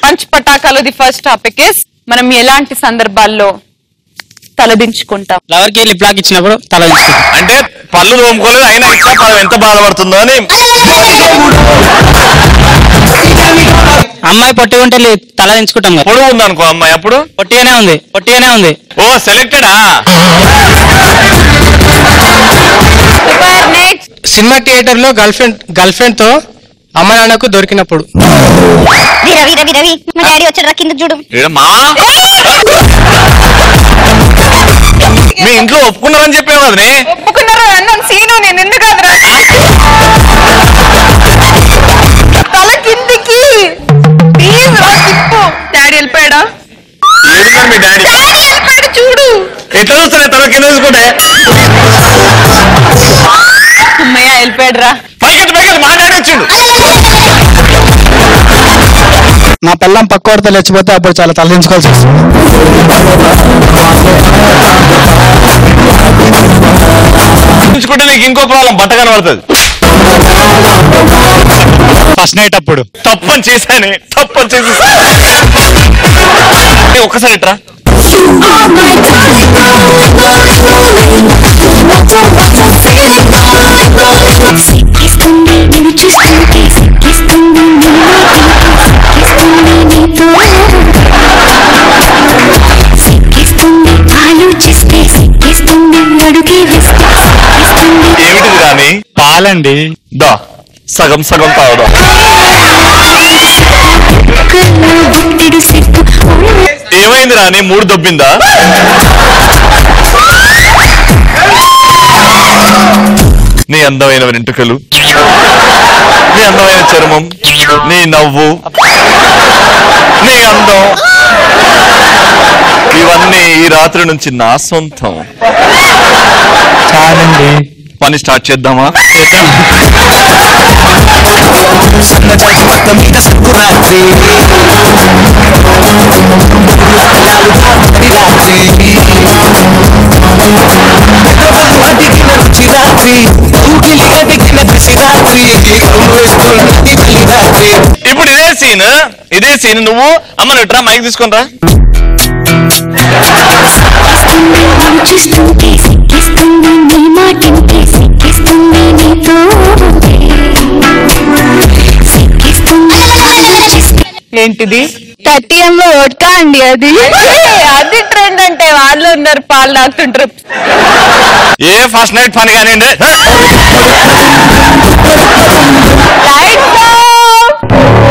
Punch పటాకాలు the first topic is మనం ఎలాంటి సందర్భాల్లో తలదించుకుంటాం లవర్ కి లిప్ లాక్ ఇచ్చినప్పుడు తల దించుకుంటాం. అంటే పళ్ళు తోముకోలేదు అయినా ఇచ్చా మనం ఎంత బాధపడుతుందో అని అమ్మాయి పొట్టి ఉంటే లి- తల దించుకుంటాం కదా పొడుగు ఉందనుకో అమ్మాయి అప్పుడు పొట్టిగానే ఉంది పొట్టిగానే ఉంది ఓ సెలెక్టెడా సూపర్ నెక్స్ట్ సినిమా థియేటర్ లో గర్ల్ ఫ్రెండ్ గర్ల్ ఫ్రెండ్ తో అమ్మ నాన్నకు దొరికినప్పుడు రవి రవి రవి మా డాడీ వచ్చాడు రా కింద చూడు ఈడ మా మీ ఇంట్లో ఒప్పుకున్నారని చెప్పావు కదనే ఒప్పుకున్నారు అన్నాను సీను నేను ఎందుకు అదరా తల కిందికి ప్లీజ్ రా తిప్పు డాడీ వెళ్ళిపోయాడా ఏడున్నాడు మీ డాడీ డాడీ వెళ్ళిపోయాడు చూడు ఎట్లా చూస్తానే తల కింద చూసుకుంటే అమ్మయ్య వెళ్ళిపోయాడు రా పైకెత్తి పైకెత్తి మా డాడీ వచ్చిండు నా పిల్లం పక్క వాడితో లేచిపోతే అప్పుడు చాలా తలదించుకోవాల్సి వస్తుంది ఉంచుకుంటే నీకు ఇంకో ప్రాబ్లం బట్ట కనబడుతుంది ఫస్ట్ నైట్ అప్పుడు తప్పని చేశానే తప్పని చేసి ఒక్కసారి ఇట్రా సిక్కిస్తుంది నిన్ను చూస్తుంటే సిక్కిస్తుంది నిన్ను సిక్కిస్తుంది నీతో సిక్కిస్తుంది ఆలోచిస్తే సిక్కిస్తుంది అడుగే వేస్తే సిక్కిస్తుంది ఏమిటిది కానీ పాలండి దా సగం సగం తాగుదాం కన్నా బుట్టిడు సిగ్గు ఏమైంది రాని మూడు దొబ్బిందా నీ అందమైన వెంట్రుకలు నీ అందమైన చర్మం నీ నవ్వు నీ అందం ఇవన్నీ ఈ రాత్రి నుంచి నా సొంతం చాలండి పని స్టార్ట్ చేద్దామా ఇప్పుడు ఇదే సీన్ ఇదే సీన్ నువ్వు అమ్మ నువ్వు ఇట్రా మైక్ తీసుకుంటా సిక్కిస్తుంది నిన్ను చూస్తుంటే సిక్కిస్తుంది నీ మాటింటే సిక్కిస్తుంది నీతో సిక్కిస్తుంది ఆలోచిస్తే ఏంటిది థర్టీ లో ఓట్కా అండి అది అది ట్రెండ్ అంటే వాళ్ళు ఉన్నారు పాలు తాగుతుంటారు ఏ ఫస్ట్ నైట్ పని కానివ్వండి Lights off!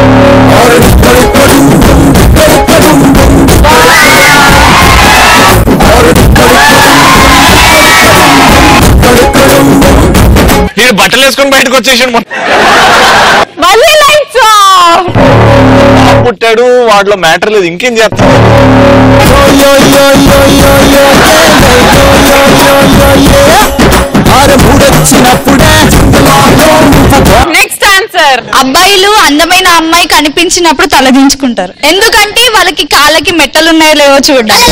నేను బట్టలు వేసుకొని బయటకు వచ్చేసాడు మళ్ళీ లైట్స్ ఆఫ్ పుట్టాడు వాటిలో మ్యాటర్ లేదు ఇంకేం చేస్తాడు నెక్స్ట్ ఆన్సర్ అబ్బాయిలు అందమైన అమ్మాయి కనిపించినప్పుడు తలదించుకుంటారు ఎందుకంటే వాళ్ళకి కాళ్ళకి మెట్టలు ఉన్నాయో లేవో చూడడానికి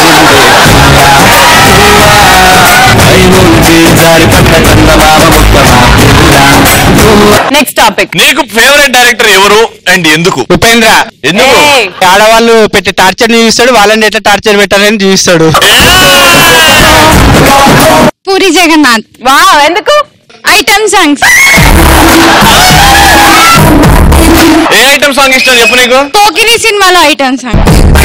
నెక్స్ట్ టాపిక్ నీకు ఫేవరెట్ డైరెక్టర్ ఎవరు అండ్ ఎందుకు ఉపేంద్ర ఎందుకు ఆడవాళ్ళు పెట్టే టార్చర్ ని చూస్తాడు వాళ్ళని ఎట్లా టార్చర్ పెట్టాలని చూస్తాడు పూరి జగన్నాథ్ వా ఎందుకు ఐటమ్ సాంగ్స్ ఏ ఐటమ్ సాంగ్ ఇష్టం చెప్పు నీకు పోకిరి సినిమాలో ఐటమ్ సాంగ్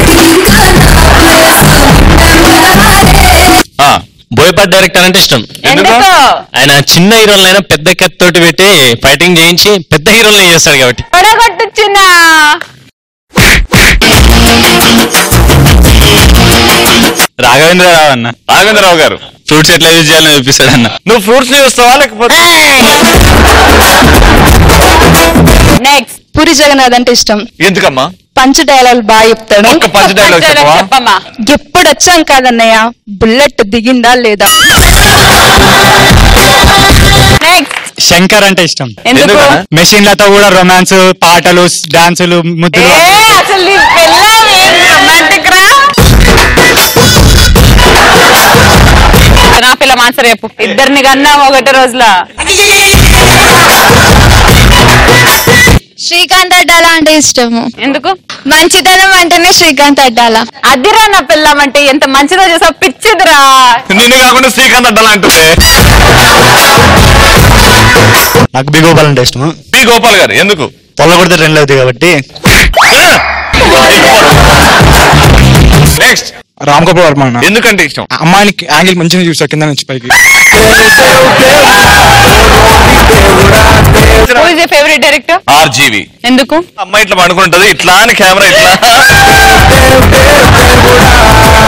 ఆ, బోయపాటి డైరెక్టర్ అంటే ఇష్టం ఎందుకు ఎందుకు ఆయన చిన్న హీరోలైనా పెద్ద కత్తోటి పెట్టి ఫైటింగ్ చేయించి పెద్ద హీరోలని చేస్తాడు కాబట్టి పడగొట్టు చిన్న రాఘవేంద్రరావు అన్న రాఘవేంద్రరావు గారు ఫ్రూట్స్ ఎట్లా యూజ్ చేయాలని చూపిస్తాడు అన్న నువ్వు ఫ్రూట్స్ చూస్తావా లేకపోతే నెక్స్ట్ పూరి జగన్నాథ్ అంటే ఇష్టం ఎందుకమ్మా పంచ్ డైలాగ్ బాగా చెప్తాడు ఒక్క పంచ్ డైలాగ్ చెప్పవా చెప్పమ్మా ఎప్పుడు వచ్చాం కాదన్నయ్య బుల్లెట్ దిగిందా లేదా నెక్స్ట్ శంకర్ అంటే ఇష్టం ఎందుకు ఎందుకన్నా? మెషిన్లతో కూడా రొమాన్స్ పాటలు డాన్సులు ఏ ముద్దులు అసలు నీ పెళ్ళాం ఏం రొమాంటిక్ రా నా పిల్ల మాన్సర్ చెప్పు ఇద్దరిని కన్నా ఒకటి రోజుల శ్రీకాంత్ అడ్డాల అంటే ఇష్టము ఎందుకు మంచితనం అంటేనే శ్రీకాంత్ అడ్డాల అదిరా నా పిల్లం అంటే ఎంత మంచిదో చూసా పిచ్చిదిరా నిన్ను కాకుండా శ్రీకాంత్ అడ్డాల అంటుంది నాకు బి గోపాల్ అంటే ఇష్టం బి గోపాల్ గారు ఎందుకు పొల్ల కొడితే ట్రెండ్ అవుతాయి కాబట్టి నెక్స్ట్ రామ్ గోపాల్ వర్మ అన్న ఎందుకంటే ఇష్టం అమ్మాయిని యాంగిల్ మంచిగా చూసా కింద నుంచి పైకి who is your favourite director RGV ఎందుకు అమ్మాయి ఇట్లా పడుకుంటది ఇట్లా అని కెమెరా ఇట్లా